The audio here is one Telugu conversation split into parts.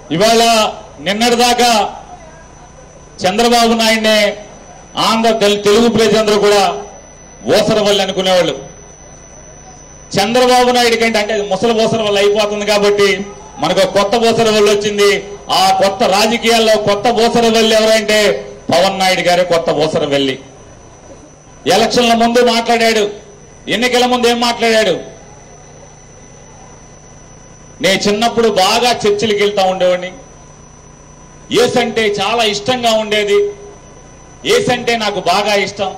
ఇవాళ నిన్నటిదాకా చంద్రబాబు నాయుడినే ఆంధ్ర తెలు- తెలుగు ప్రజలందరూ కూడా ఓసరవల్లి అనుకునేవాళ్ళు చంద్రబాబు నాయుడు కంటే అంటే అది ముసలి ఓసర వల్ల అయిపోతుంది కాబట్టి మనకు ఒక కొత్త ఓసర వల్ల వచ్చింది ఆ కొత్త రాజకీయాల్లో కొత్త ఓసర వెళ్ళి ఎవరంటే పవన్ నాయుడు గారే కొత్త ఓసర వెళ్ళి ఎలక్షన్ల ముందు మాట్లాడాడు ఎన్నికల ముందు ఏం మాట్లాడాడు నేను చిన్నప్పుడు బాగా చర్చిలకు వెళ్తా ఉండేవాడిని ఏసంటే చాలా ఇష్టంగా ఉండేది ఏసంటే నాకు బాగా ఇష్టం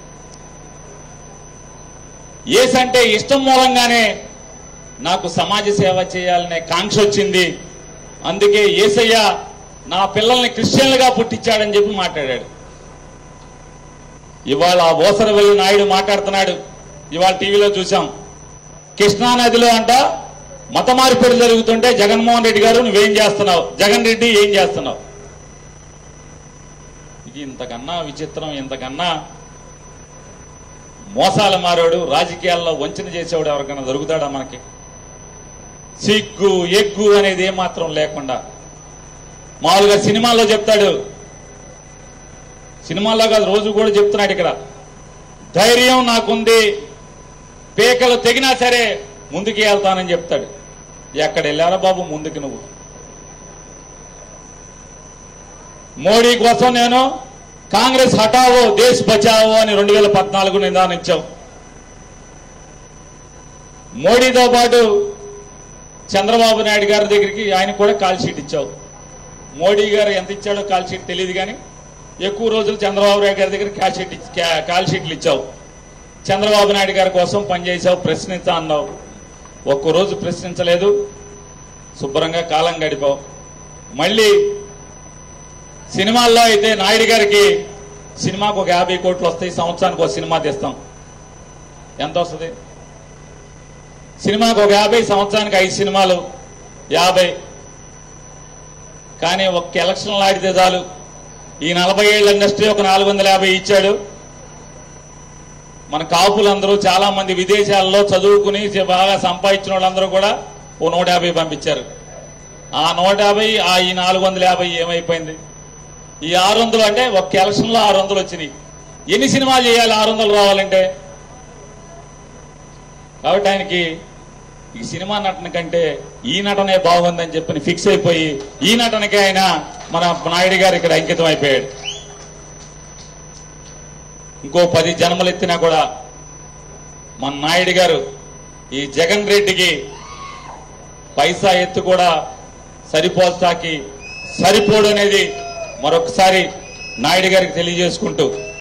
ఏసంటే ఇష్టం మూలంగానే నాకు సమాజ సేవ చేయాలనే కాంక్ష వచ్చింది అందుకే ఏసయ్య నా పిల్లల్ని క్రిస్టియన్లుగా పుట్టించాడని చెప్పి మాట్లాడాడు ఇవాళ ఆ ఓసరవల్లి నాయుడు మాట్లాడుతున్నాడు ఇవాళ టీవీలో చూసాం కృష్ణా నదిలో అంట మత మార్పిడి జరుగుతుంటే జగన్మోహన్ రెడ్డి గారు నువ్వేం చేస్తున్నావు జగన్ రెడ్డి ఏం చేస్తున్నావు ఇది ఇంతకన్నా విచిత్రం ఇంతకన్నా మోసాల మారాడు రాజకీయాల్లో వంచన చేసేవాడు ఎవరికైనా దొరుకుతాడా మనకి సిగ్గు ఎగ్గు అనేది ఏమాత్రం లేకుండా మామూలుగా సినిమాల్లో చెప్తాడు సినిమాల్లో కాదు రోజు కూడా చెప్తున్నాడు ఇక్కడ ధైర్యం నాకుంది పేకలు తెగినా సరే ముందుకు వెళ్తానని చెప్తాడు ఎక్కడ వెళ్ళారా బాబు ముందుకు నువ్వు మోడీ కోసం నేను కాంగ్రెస్ హటావో దేశ్ బచావో అని రెండు వేల పద్నాలుగు నిదానించావు మోడీతో పాటు చంద్రబాబు నాయుడు గారి దగ్గరికి ఆయన కూడా కాల్ షీట్ ఇచ్చావు మోడీ గారు ఎంత ఇచ్చాడో కాల్ షీట్ తెలియదు కానీ ఎక్కువ రోజులు చంద్రబాబు నాయుడు గారి దగ్గర కాల్ షీట్ ఇచ్చి- కా- కాల్ షీట్లు ఇచ్చావు చంద్రబాబు నాయుడు గారి కోసం పనిచేసావు ప్రశ్నించా అన్నావు ఒక్క రోజు ప్రశ్నించలేదు శుభ్రంగా కాలం గడిపావు మళ్ళీ సినిమాల్లో అయితే నాయుడు గారికి సినిమాకు ఒక యాభై కోట్లు వస్తాయి సంవత్సరానికి ఒక సినిమా తీస్తాం ఎంత వస్తుంది సినిమాకు ఒక యాభై సంవత్సరానికి ఐదు సినిమాలు యాభై కానీ ఒక్క ఎలక్షన్లు ఆడితే చాలు ఈ నలభై ఏళ్ళ ఇండస్ట్రీ ఒక నాలుగు వందల యాభై ఇచ్చాడు మన కాపులందరూ చాలా మంది విదేశాల్లో చదువుకుని బాగా సంపాదించిన వాళ్ళందరూ కూడా ఓ నూట యాభై పంపించారు ఆ నూట యాభై ఆ ఈ నాలుగు వందల యాభై ఏమైపోయింది ఈ ఆరు వందలు అంటే ఒక్క ఎలక్షన్లో ఆరు వందలు వచ్చినాయి ఎన్ని సినిమాలు చేయాలి ఆరు వందలు రావాలంటే కాబట్టి ఆయనకి ఈ సినిమా నటన కంటే ఈ నటనే బాగుందని చెప్పని ఫిక్స్ అయిపోయి ఈ నటనకి ఆయన మన నాయుడు గారు ఇక్కడ అంకితం అయిపోయాడు ఇంకో పది జన్మలు ఎత్తినా కూడా మన నాయుడు గారు ఈ జగన్ రెడ్డికి పైసా ఎత్తు కూడా సరిపోల్చాకి సరిపోడు అనేది మరొకసారి నాయుడు గారికి తెలియజేసుకుంటూ